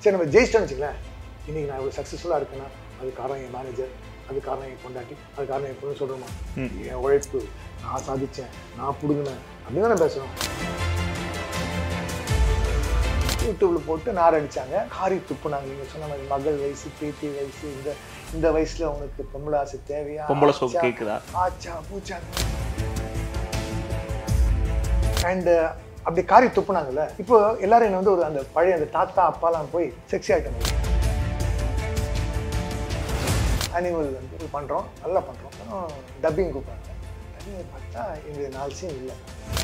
சரி நம்ம ஜெயிச்சிட்டோம்னு வச்சுங்களேன் இன்னைக்கு நான் இவ்வளோ சக்ஸஸ்ஃபுல்லாக இருக்கேன்னா அது காரணம் என் மேனேஜர் அது காரணம் என் பொண்டாட்டி அது காரணம் என் பொண்ணு சொல்கிறோமா என் உழைப்பு நான் சாதிச்சேன் நான் பிடுங்கினேன் அப்படின்னு தானே பேசுகிறோம் யூடியூப்ல போட்டு நார் அடிச்சாங்க காரி துப்புனாங்க நீங்க சொன்ன மாதிரி மகள் வயசு பேத்தி வயசு இந்த இந்த வயசுல உனக்கு பொம்பளை ஆசை தேவையா பொம்பளை சோக்கு ஆச்சா, கேக்குதா? ஆச்சா பூச்சா அண்ட் அப்படி காரி துப்புனாங்கல்ல இப்போ எல்லாரும் என்ன வந்து ஒரு அந்த பழைய அந்த தாத்தா அப்பாலாம் போய் செக்ஸி ஆயிட்டாங்க அனிமல் வந்து பண்றோம் நல்லா பண்றோம் அப்புறம் டப்பிங் கூப்பிட்றாங்க டப்பிங் பார்த்தா இந்த நாலு சீன் இல்லை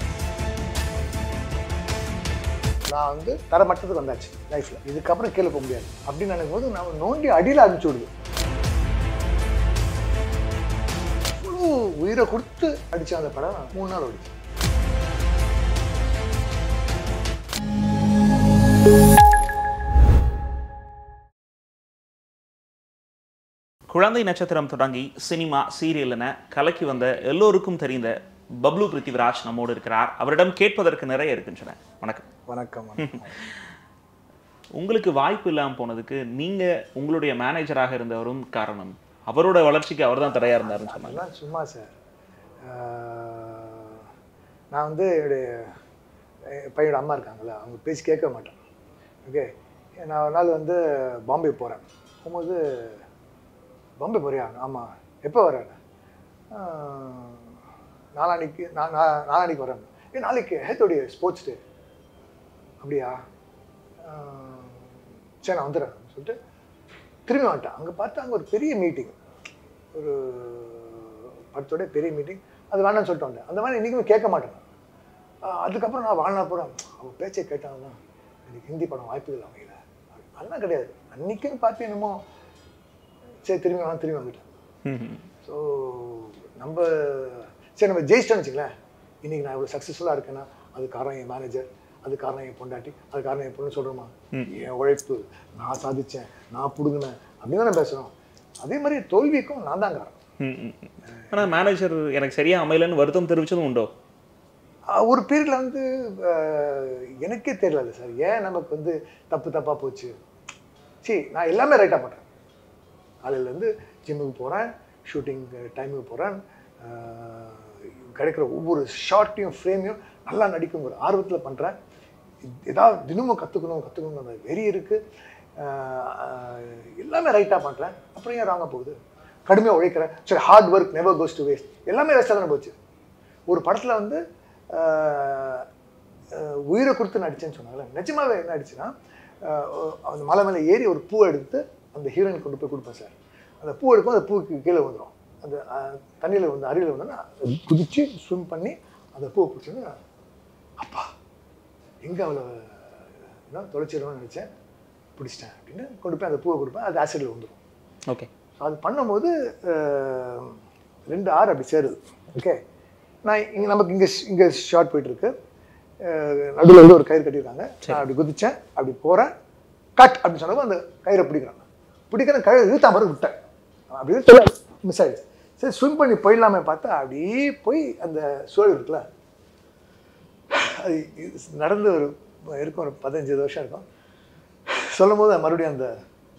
நான் வந்து தரமட்டத்துக்கு வந்தாச்சு லைஃப்ல இதுக்கப்புறம் கீழே போக முடியாது அப்படின்னு நினைக்கும் போது நான் நோண்டி அடியில் அனுப்பிச்சு விடுது அவ்வளோ உயிரை கொடுத்து அடிச்ச அந்த படம் நான் மூணு நாள் ஓடிச்சு குழந்தை நட்சத்திரம் தொடங்கி சினிமா சீரியல் என கலக்கி வந்த எல்லோருக்கும் தெரிந்த பப்ளு பிருத்திவிராஜ் நம்மோடு இருக்கிறார் அவரிடம் கேட்பதற்கு நிறைய இருக்கின்றன வணக்கம் வணக்கம் வணக்கம். உங்களுக்கு வாய்ப்பு இல்லாமல் போனதுக்கு நீங்க உங்களுடைய மேனேஜராக இருந்தவரும் காரணம் அவரோட வளர்ச்சிக்கு அவர் தான் தடையா இருந்தாருன்னு சொன்னாங்க அதெல்லாம் சும்மா சார் ஆஹ், நான் வந்து என்னுடைய என் பையனோட அம்மா இருக்காங்கல்ல அவங்க பேசி கேட்க மாட்டேன் ஓகே நான் ஒரு நாள் வந்து பாம்பே போகிறேன் போகும்போது பாம்பே போறியா ஆமாம் எப்போ வரேன் நாளானிக்கு நான் நான் நாளானிக்கு வரேன் ஏ நாளைக்கு ஹேத்தோடைய ஸ்போர்ட்ஸ் டே அப்படியா ஆஹ், சரி நான் வந்துடுறேன் சொல்லிட்டு திரும்பி வந்துட்டேன் அங்கே பார்த்தா அங்கே ஒரு பெரிய மீட்டிங் ஒரு படத்தோட பெரிய மீட்டிங் அது வேணாம்னு சொல்லிட்டு வந்தேன் அந்த மாதிரி இன்றைக்குமே கேட்க மாட்டேன் ஆஹ் அதுக்கப்புறம் நான் வாழ்நாள் பூரா அவன் பேச்சை கேட்டாங்கன்னா எனக்கு ஹிந்தி படம் வாய்ப்புகள் அமையல அதெல்லாம் கிடையாது அன்னைக்குன்னு பார்த்து என்னமோ சரி திரும்பி நான் திரும்பி வந்துட்டேன் ம்ஹும். ஸோ நம்ம சரி நம்ம ஜெயிச்சிட்டோம்னு வச்சுங்களேன் இன்னைக்கு நான் இவ்வளோ சக்ஸஸ்ஃபுல்லாக இருக்கேன்னா அது காரணம் என் மேனேஜர் அது காரணம் என் பொண்டாட்டி அது காரணம் என் பொண்ணு சொல்கிறோமா என் உழைப்பு நான் சாதிச்சேன் நான் பிடுங்கினேன் அப்படின்னு தானே பேசுகிறோம் அதே மாதிரி தோல்விக்கும் நான் தான் காரணம் ம், ம், ம். ஆனா மேனேஜர் எனக்கு சரியா அமையலன்னு வருத்தம் தெரிவிச்சதும் உண்டோ ஆஹ் ஒரு பீரியடில் வந்து ஆஹ் எனக்கே தெரியல சார் ஏன் நமக்கு வந்து தப்பு தப்பாக போச்சு சரி நான் எல்லாமே ரைட்டாக பண்ணுறேன் காலையிலேருந்து ஜிம்முக்கு போகிறேன் ஷூட்டிங் டைமுக்கு போகிறேன் கிடைக்கிற ஒவ்வொரு ஷார்ட்டையும் ஃப்ரேமையும் நல்லா நடிக்குங்கிற ஆர்வத்தில் பண்ணுறேன் ஏதாவது தினமும் கற்றுக்கணும் கற்றுக்கணும் அந்த வெறி இருக்குது எல்லாமே ரைட்டாக பண்ணுறேன் அப்புறம் ஏன் ராங்க போகுது கடுமையாக உழைக்கிறேன் சரி hard work never goes to waste எல்லாமே வேஸ்ட்டாக தானே போச்சு ஒரு படத்தில் வந்து ஆஹ், ஆஹ், உயிரை கொடுத்து நடிச்சேன்னு சொன்னாங்கல்ல நிஜமாவே என்ன ஆயிடுச்சுன்னா ஆஹ், அந்த மலை மேலே ஏறி ஒரு பூ எடுத்து அந்த ஹீரோயின் கொண்டு போய் கொடுப்பேன் சார் அந்த பூ எடுக்கும் அந்த பூவுக்கு கீழே வந்துடும் அந்த தண்ணியில் வந்து அருகில் வந்தோன்னா குதிச்சு ஸ்விம் பண்ணி அந்த பூவை பிடிச்சோன்னா அப்பா எங்கே அவளை என்ன தொலைச்சிடுவோம்னு நினச்சேன் பிடிச்சிட்டேன் அப்படின்னு கொண்டு போய் அந்த பூவை கொடுப்பேன் அது ஆசிடில் வந்துடும் ஓகே ஸோ அது பண்ணும்போது அஹ், ரெண்டு ஆறு அப்படி சேருது ஓகே நான் இங்கே நமக்கு இங்கே இங்கே ஷார்ட் போயிட்டுருக்கு நடுவில் வந்து ஒரு கயிறு கட்டியிருக்காங்க நான் அப்படி குதிச்சேன் அப்படி போகிறேன் கட் அப்படின்னு சொன்னப்போ அந்த கயிறை பிடிக்கிறாங்க பிடிக்கிற கயிறு இழுத்தா மாதிரி விட்டேன் அப்படி இழுத்தல மிஸ் ஆகிடுச்சு சரி ஸ்விம் பண்ணி போயிடலாமே பார்த்தா அப்படியே போய் அந்த சுழல் இருக்குல்ல அது இது நடந்து ஒரு இருக்கும் ஒரு பதினஞ்சு இருபது வருஷம் இருக்கும் சொல்லும் போது மறுபடியும் அந்த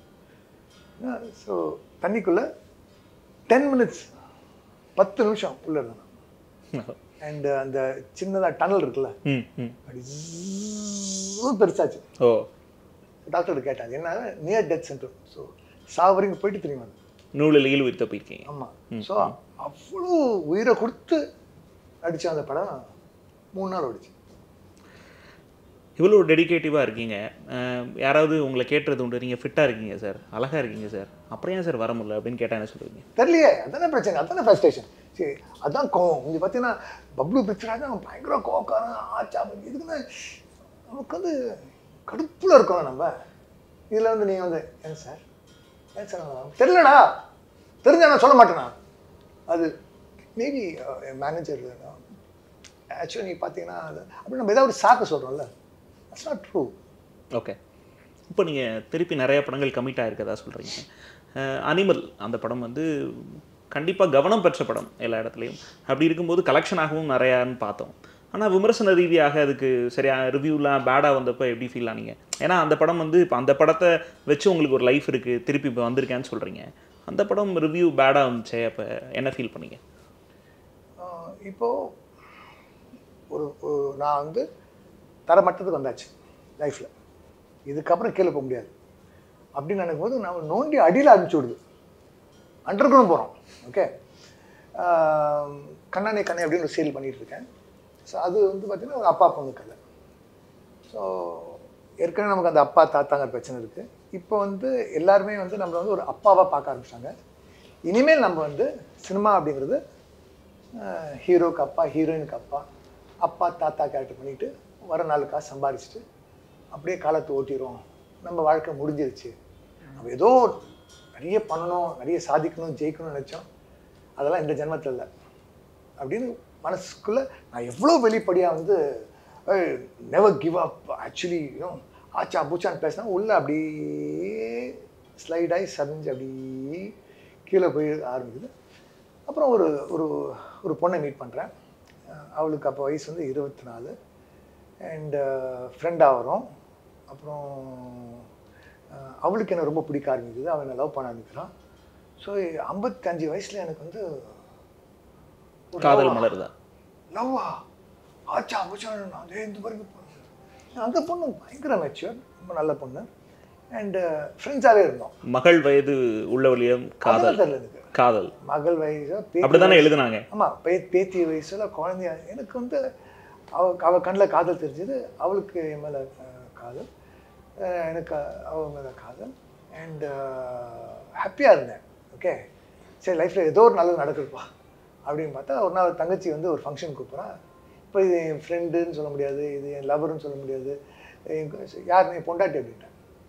ஸோ தண்ணிக்குள்ளே டென் மினிட்ஸ் பத்து நிமிஷம் உள்ளே இருந்தேன் அண்ட் அந்த சின்னதாக டனல் இருக்குல்ல ம் ம் அப்படி ஜின்னு பெருசாச்சு ஓ டாக்டர் கேட்டாங்க என்ன நியர் டெத் சென்டர் ஸோ சாவரிங்க போயிட்டு திரும்பி வந்தேன் நூலில் ஈழ் வித்த போயிருக்கீங்க ஆமாம் ஸோ அவ்வளோ உயிரை கொடுத்து நடித்த அந்த படம் மூணு நாள் ஓடிச்சு இவ்வளோ டெடிகேட்டிவாக இருக்கீங்க அஹ், யாராவது உங்களை கேட்டுறது உண்டு நீங்கள் ஃபிட்டாக இருக்கீங்க சார் அழகாக இருக்கீங்க சார் அப்புறம் ஏன் சார் வர முடியல அப்படின்னு கேட்டால் என்ன சொல்லுவீங்க தெரியலையே அதானே பிரச்சனை அதானே ஃபர்ஸ்டேஷன் சரி அதான் கோவம் இங்கே பார்த்தீங்கன்னா பப்ளு பிக்சராக அவன் பயங்கர கோவக்காரன் ஆச்சா இதுக்குன்னு நமக்கு வந்து கடுப்பில் இருக்கோம் நம்ம இதில் வந்து நீங்கள் வந்து ஏன் சார் ஏன் சார் தெரியலடா தெரிஞ்சா நான் சொல்ல மாட்டேனா அது மேபி மேனேஜர் ஆக்சுவலி நீ பார்த்தீங்கன்னா அது அப்படி நம்ம ஏதாவது ஒரு சாக்கு சொல்கிறோம்ல தட்ஸ் நாட் ட்ரூ ஓகே இப்போ நீங்கள் திருப்பி நிறைய படங்கள் கமிட் ஆயிருக்கதா சொல்கிறீங்க அனிமல் அந்த படம் வந்து கண்டிப்பாக கவனம் பெற்ற படம் எல்லா இடத்துலையும் அப்படி இருக்கும்போது கலெக்ஷன் ஆகவும் நிறையான்னு பார்த்தோம் ஆனால் விமர்சன ரீதியாக அதுக்கு சரியா ரிவ்யூலாம் பேடாக வந்தப்போ எப்படி ஃபீல் ஆனீங்க ஏன்னா அந்த படம் வந்து இப்போ அந்த படத்தை வச்சு உங்களுக்கு ஒரு லைஃப் இருக்குது திருப்பி இப்போ வந்திருக்கேன்னு சொல்கிறீங்க அந்த படம் ரிவ்யூ பேடாக வந்துச்சே அப்போ என்ன ஃபீல் பண்ணீங்க ஆஹ் இப்போ ஒரு ஒரு- நான் வந்து தரமட்டத்துக்கு வந்தாச்சு லைஃப்பில் இதுக்கப்புறம் கீழே போக முடியாது அப்படின்னு நினைக்கும்போது நம்ம நோண்டி அடியில் அனுப்பிச்சி விடுது அண்டர் கிரவுண்ட் போகிறோம் ஓகே கண்ணானே கண்ணே அப்படின்னு ஒரு சீரியல் பண்ணிட்டு இருக்கேன் ஸோ அது வந்து பார்த்திங்கன்னா ஒரு அப்பா பொண்ணு கதை ஸோ ஏற்கனவே நமக்கு அந்த அப்பா தாத்தாங்கிற பிரச்சனை இருக்குது இப்போ வந்து எல்லாருமே வந்து நம்மளை வந்து ஒரு அப்பாவாக பார்க்க ஆரம்பிச்சிட்டாங்க இனிமேல் நம்ம வந்து சினிமா அப்படிங்கிறது ஹீரோக்கு அப்பா ஹீரோயினுக்கு அப்பா அப்பா தாத்தா கேரக்டர் பண்ணிட்டு வர நாலு காசு சம்பாதிச்சுட்டு அப்படியே காலத்தை ஓட்டிடுவோம் நம்ம வாழ்க்கை முடிஞ்சிருச்சு நம்ம ஏதோ நிறைய பண்ணணும் நிறைய சாதிக்கணும் ஜெயிக்கணும்னு நினச்சோம் அதெல்லாம் இந்த ஜென்மத்தில் இல்லை அப்படின்னு மனசுக்குள்ளே நான் எவ்வளோ வெளிப்படையாக வந்து நெவர் கிவ் அப் ஆக்சுவலி ஆச்சா பூச்சான்னு பேசினா உள்ளே அப்படியே ஸ்லைடாகி சரிஞ்சு அப்படியே கீழே போய் ஆரம்பிக்குது அப்புறம் ஒரு ஒரு ஒரு பொண்ணை மீட் பண்ணுறேன் அவளுக்கு அப்போ வயசு வந்து இருபத்தி நாலு அண்ட் ஃப்ரெண்டாக வரும் அப்புறம் அஹ், அவளுக்கு என்ன ரொம்ப பிடிக்க ஆரம்பிக்குது அவன் என்ன லவ் பண்ண ஆரம்பிக்கிறான் ஸோ ஐம்பத்தஞ்சு வயசில் எனக்கு வந்து ஒரு காதல் love-ஆ? மலருதா லவ்வா ஆச்சா பூச்சா நான் அதே இந்த மாதிரி பொண்ணு அந்த பொண்ணு பயங்கர மெச்சூர் ரொம்ப நல்ல பொண்ணு அண்டு ஃப்ரெண்ட்ஸாகவே இருந்தோம் மகள் வயது உள்ளவழியம் காதல் அதெல்லாம் தெரியல எனக்கு காதல் மகள் வயசு பேத்தி அப்படிதானே எழுதுனாங்க ஆமாம் பே பேத்தி வயசுல குழந்தைய எனக்கு வந்து அவ அவ கண்ணில் காதல் தெரிஞ்சது அவளுக்கு என் மேலே காதல் அஹ் எனக்கு அவ மேலே காதல் அண்ட் ஹாப்பியாக இருந்தேன் ஓகே சரி லைஃப்பில் ஏதோ ஒரு நல்லது நடக்குதுப்பா அப்படின்னு பார்த்தா ஒரு நாள் தங்கச்சி வந்து ஒரு ஃபங்க்ஷன் கூப்பிட்றா இப்போ இது என் ஃப்ரெண்டுன்னு சொல்ல முடியாது இது என் லவர்னு சொல்ல முடியாது என் யார் என் பொண்டாட்டி அப்படின்ட்டேன்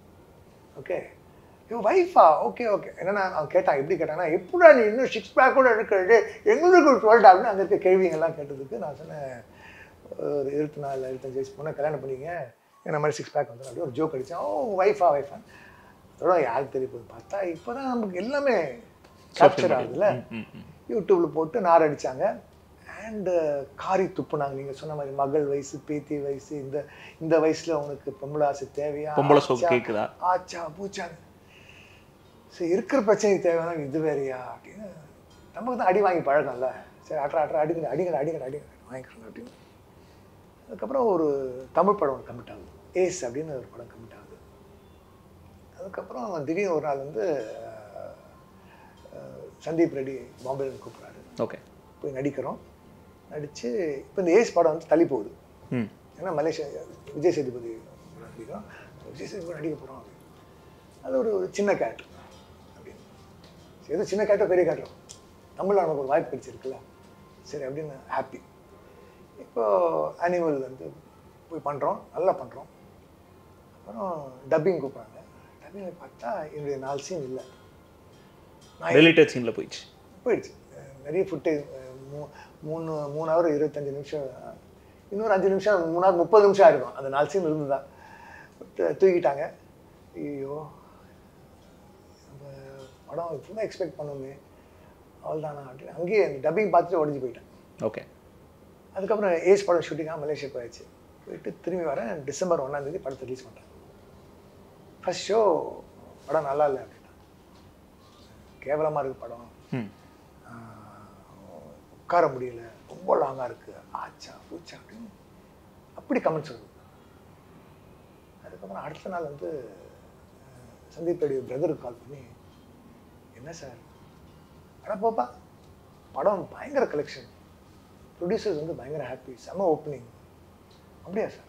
ஓகே இவன் வைஃபா ஓகே ஓகே என்னன்னா அவன் கேட்டான் எப்படி கேட்டான்னா எப்படா நீ இன்னும் சிக்ஸ் பேக்கோட இருக்கிறது எங்களுக்கு ஒரு டுவெல் அப்படின்னு அங்கே இருக்க கேள்விங்கெல்லாம் கேட்டதுக்கு நான் சொன்னேன் ஒரு இருபத்தி நாலு இருபத்தஞ்சு வயசு பொண்ணை கல்யாணம் பண்ணிங்க என்ன மாதிரி சிக்ஸ் பேக் வந்து அப்படி ஒரு ஜோக் அடித்தான் ஓ வைஃபா வைஃபா அதோட யாருக்கு தெரிய போகுது பார்த்தா இப்போ தான் நமக்கு எல்லாமே கேப்சர் ஆகுதுல்ல ம், ம். யூடியூப்பில் போட்டு நார் அடித்தாங்க அண்டு காரி துப்புனாங்க நீங்கள் சொன்ன மாதிரி மகள் வயசு பேத்தி வயசு இந்த இந்த வயசில் உனக்கு பொம்பளை ஆசை தேவையா பொம்பளை சோக்கு ஆச்சா, கேக்குதா? ஆச்சா பூச்சான்னு சரி இருக்கிற பிரச்சனைக்கு தேவையான இது வேறையா அப்படின்னு நமக்கு தான் அடி வாங்கி பழக்கம்ல சரி அட்ரா அட்ரா அடிக்கிற அடிக்கிற அடிக்கிற அடிக்கிற வாங்கிக்கிறோம் அப்படின்னு அதுக்கப்புறம் ஒரு தமிழ் படம் ஒன்று கமிட் ஆகுது ஏஸ் அப்படின்னு ஒரு படம் கமிட் ஆகுது அதுக்கப்புறம் திடீர்னு ஒரு நாள் வந்து அஹ், அஹ், சந்தீப் ரெட்டி பாம்பேல கூப்பிட்றாரு ஓகே போய் நடிக்கிறோம் நடித்து இப்போ இந்த ஏஸ் படம் வந்து தள்ளி போகுது ம் ஏன்னா மலேசியா விஜய் சேதுபதி நடிக்கிறோம் விஜய் சேதுபதி நடிக்க போகிறோம் அப்படின்னு அது ஒரு ஒரு சின்ன கேரக்டர் அப்படின்னு சரி எது சின்ன கேரக்டர் பெரிய கேரக்டர் தமிழில் நமக்கு ஒரு வாய்ப்பு கிடைச்சிருக்குல்ல சரி அப்படின்னு ஹாப்பி இப்போ அனிமல் வந்து போய் பண்ணுறோம் நல்லா பண்ணுறோம் அப்புறம் டப்பிங் கூப்பிட்றாங்க டப்பிங்கில் பார்த்தா என்னுடைய நாலு சீன் இல்லை நான் டெலிட்டட் சீனில் போயிடுச்சு போயிடுச்சு அஹ் நிறைய ஃபுட்டேஜ் மூணு மூணு ஹவர் இருபத்தஞ்சு நிமிஷம் அஹ் இன்னொரு அஞ்சு நிமிஷம் மூணு ஹவர் முப்பது நிமிஷம் ஆயிருக்கும் அந்த நாலு சீன் இருந்ததா து- தூக்கிட்டாங்க ஐயோ நம்ம படம் ஃபுல்லாக எக்ஸ்பெக்ட் பண்ணுமே அவ்வளோதானா அப்படின்னு அங்கேயே அந்த டப்பிங் பார்த்துட்டு உடஞ்சி போயிட்டேன் ஓகே அதுக்கப்புறம் ஏஸ் படம் ஷூட்டிங்காக மலேசியா போயாச்சு போயிட்டு திரும்பி வரேன் டிசம்பர் ஒன்றாம் தேதி படத்தை ரிலீஸ் பண்ணுறேன் ஃபர்ஸ்ட் ஷோ படம் நல்லா இல்லை அப்படின்னா கேவலமாக இருக்கு படம் ம் ஆஹ் உட்கார முடியல ரொம்ப லாங்காக இருக்குது ஆச்சா பூச்சா அப்படின்னு அப்படி கமெண்ட்ஸ் வருது அதுக்கப்புறம் அடுத்த நாள் வந்து ஆஹ் சந்தீப் ரெடி பிரதருக்கு கால் பண்ணி என்ன சார் அட போப்பா படம் பயங்கர கலெக்ஷன் ப்ரொடியூசர்ஸ் வந்து பயங்கர ஹாப்பி செம ஓப்பனிங் அப்படியா சார்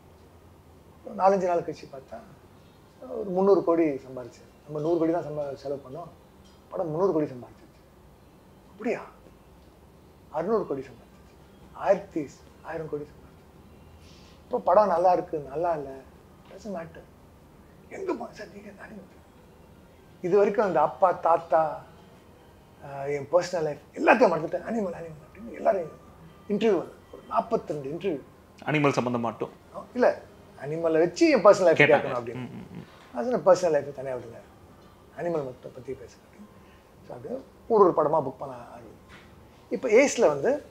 ஒரு நாலஞ்சு நாள் கழிச்சு பார்த்தா ஒரு முந்நூறு கோடி சம்பாரிச்சு நம்ம நூறு கோடி தான் சம்பா செலவு பண்ணோம் படம் முந்நூறு கோடி சம்பாரிச்சிச்சு அப்படியா அறுநூறு கோடி சம்பாரிச்சிச்சு ஆயிரத்தி ஆயிரம் கோடி சம்பாரிச்சு இப்போ படம் நல்லா இருக்கு நல்லா இல்லை டசன் மேட்டர் எங்கே போன சார் நீங்கள் தானே இது வரைக்கும் அந்த அப்பா தாத்தா ஆஹ் என் பர்சனல் லைஃப் எல்லாத்தையும் மறந்துட்டேன் அனிமல் அனிமல் அப்படின்னு எல்லாரும் இன்டர்வியூ ஒரு நாற்பத்தி ரெண்டு இன்டர்வியூ அனிமல் சம்மந்தம் மட்டும் இல்லை அனிமலை வச்சு என் பர்சனல் லைஃப் கேட்டாங்க. கேட்கணும் அப்படின்னு ம், ம், ம். அது பர்சனல் லைஃப்பை தனியாக விடுங்க அனிமல் மட்டும் பற்றி பேசுகிறேன் அப்படின்னு ஸோ அப்படியே ஒரு ஒரு படமாக புக் பண்ண ஆரம்பிச்சு இப்போ ஏஸில் வந்து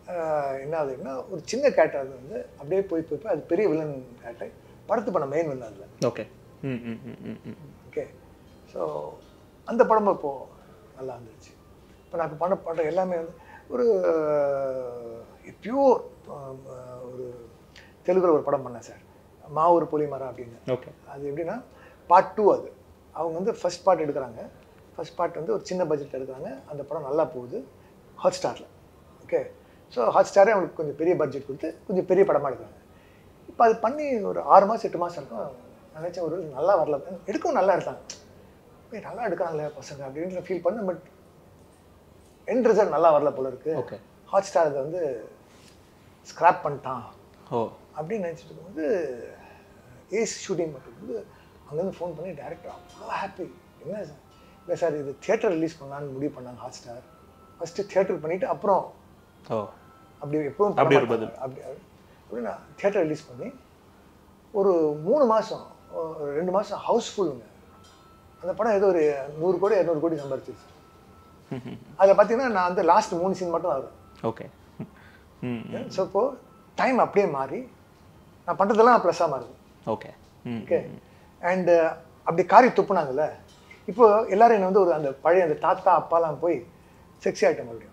என்ன ஆகுதுன்னா ஒரு சின்ன கேரக்டர் அது வந்து அப்படியே போய் போய் போய் அது பெரிய வில்லன் கேரக்டர் படத்து பண்ண மெயின் வில்லன் அதில் ஓகே ம் ம் ம் ம் ம் ஓகே ஸோ அந்த படமும் இப்போது நல்லா இருந்துச்சு இப்போ நான் இப்போ பண்ண படம் எல்லாமே வந்து ஒரு பியூர் ஒரு தெலுங்குல ஒரு படம் பண்ணேன் சார் மாவூர் புலிமரம் அப்படின்னு ஓகே அது எப்படின்னா பார்ட் டூ அது அவங்க வந்து ஃபர்ஸ்ட் பார்ட் எடுக்கிறாங்க ஃபர்ஸ்ட் பார்ட் வந்து ஒரு சின்ன பட்ஜெட் எடுக்கிறாங்க அந்த படம் நல்லா போகுது ஹாட் ஸ்டாரில் ஓகே ஸோ ஹாட் ஸ்டாரே அவங்களுக்கு கொஞ்சம் பெரிய பட்ஜெட் கொடுத்து கொஞ்சம் பெரிய படமாக எடுக்கிறாங்க இப்போ அது பண்ணி ஒரு ஆறு மாதம் எட்டு மாதம் இருக்கும் நான் நினச்சேன் ஒரு நல்லா வரல எடுக்கவும் நல்லா எடுத்தாங்க ஏய், நல்லா எடுக்கிறாங்களே பசங்க அப்படின்னு ஃபீல் பண்ண பட் எண்ட் ரிசல்ட் நல்லா வரல போல இருக்கு ஓகே ஹாட் ஸ்டார் அதை வந்து ஸ்க்ராப் பண்ணிட்டான் ஓ அப்படின்னு நினச்சிட்டு இருக்கும்போது ஏஸ் ஷூட்டிங் பண்ணும்போது அங்கேருந்து ஃபோன் பண்ணி டேரக்டர் அவ்வளோ ஹாப்பி என்ன சார் இல்லை சார் இது தியேட்டர் ரிலீஸ் பண்ணலான்னு முடிவு பண்ணாங்க ஹாட் ஸ்டார் ஃபஸ்ட்டு தியேட்டர் பண்ணிவிட்டு அப்புறம் ஓ அப்படி எப்பவும் அப்படி ஒரு பண்ண மாட்டாங்க. அப்படி அப்படி நான் தியேட்டர் ரிலீஸ் பண்ணி ஒரு மூணு மாதம் ரெண்டு மாதம் ஹவுஸ்ஃபுல்லுங்க அந்த படம் ஏதோ ஒரு நூறு கோடி இரநூறு கோடி சம்பாரிச்சிருச்சு அதில் பார்த்தீங்கன்னா நான் வந்து லாஸ்ட் மூணு சீன் மட்டும் ஆகும் ஓகே ம் ம் ஸோ இப்போ டைம் அப்படியே மாறி நான் பண்ணுறதெல்லாம் ப்ளஸ்ஸாக மாறுது ஓகே ம் ஓகே அண்டு அப்படி காரி துப்புனாங்கல்ல இப்போ எல்லாரும் என்ன வந்து ஒரு அந்த பழைய அந்த தாத்தா அப்பாலாம் போய் செக்ஸி ஆகிட்ட மறுபடியும்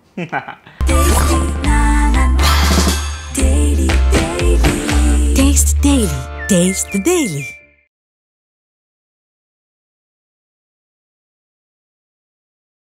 Taste the Daily. Taste the Daily.